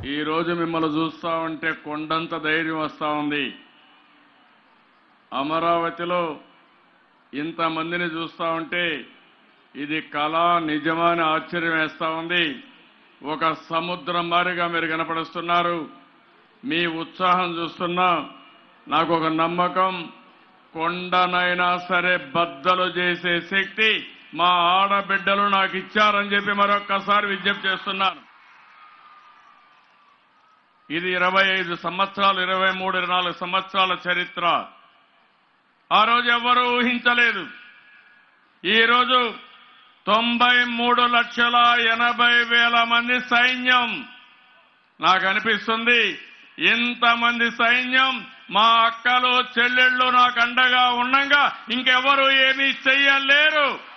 ఈ రోజు మిమ్మల్ని చూస్తా ఉంటే కొండంత ధైర్యం వస్తా ఉంది అమరావతిలో ఇంతమందిని చూస్తా ఉంటే ఇది కళ నిజమా అని ఆశ్చర్యం వేస్తా ఉంది ఒక సముద్రం మారిగా మీరు కనపడుస్తున్నారు మీ ఉత్సాహం చూస్తున్నా నాకు ఒక నమ్మకం కొండనైనా సరే బద్దలు చేసే శక్తి మా ఆడబిడ్డలు నాకు ఇచ్చారని చెప్పి మరొక్కసారి విజ్ఞప్తి చేస్తున్నాను ఇది ఇరవై ఐదు సంవత్సరాలు ఇరవై మూడు ఇరవై నాలుగు సంవత్సరాల చరిత్ర ఆ రోజు ఎవరూ ఊహించలేదు ఈ రోజు తొంభై మూడు లక్షల ఎనభై వేల మంది సైన్యం నాకు అనిపిస్తుంది ఇంతమంది సైన్యం మా అక్కలు చెల్లెళ్ళు నాకు అండగా ఉండంగా ఇంకెవరు ఏమీ చెయ్యలేరు